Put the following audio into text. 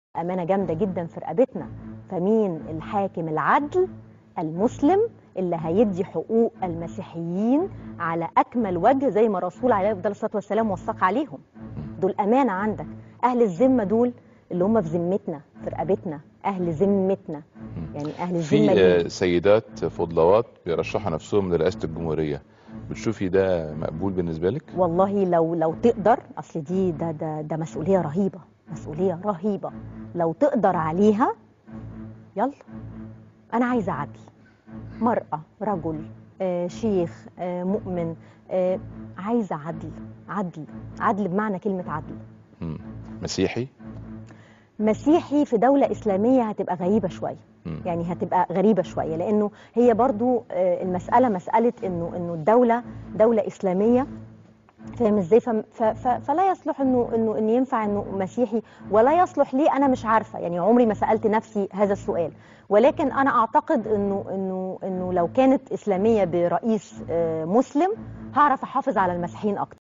امانه جامده جدا في رقبتنا فمين الحاكم العدل المسلم اللي هيدي حقوق المسيحيين على اكمل وجه زي ما الرسول عليه افضل الصلاه والسلام وثق عليهم دول امانه عندك اهل الذمه دول اللي هم في ذمتنا في رقبتنا اهل ذمتنا يعني اهل الذمه في دي آه، سيدات فضلوات بيرشحوا نفسهم لرئاسه الجمهوريه بتشوفي ده مقبول بالنسبه لك؟ والله لو لو تقدر اصل دي ده ده ده مسؤوليه رهيبه مسؤوليه رهيبه لو تقدر عليها يلا انا عايزه عدل مراه رجل آه شيخ آه مؤمن آه عايزه عدل عدل عدل بمعنى كلمه عدل مم. مسيحي؟ مسيحي في دولة إسلامية هتبقى غريبة شوية مم. يعني هتبقى غريبة شوية لأنه هي برضو آه، المسألة مسألة إنه إنه الدولة دولة إسلامية فاهم ازاي فم- ف- ف- فلا يصلح انه انه ان ينفع انه مسيحي ولا يصلح ليه انا مش عارفه يعني عمري ما سالت نفسي هذا السؤال ولكن انا اعتقد انه انه انه لو كانت اسلاميه برئيس آه، مسلم هعرف احافظ على المسيحيين اكتر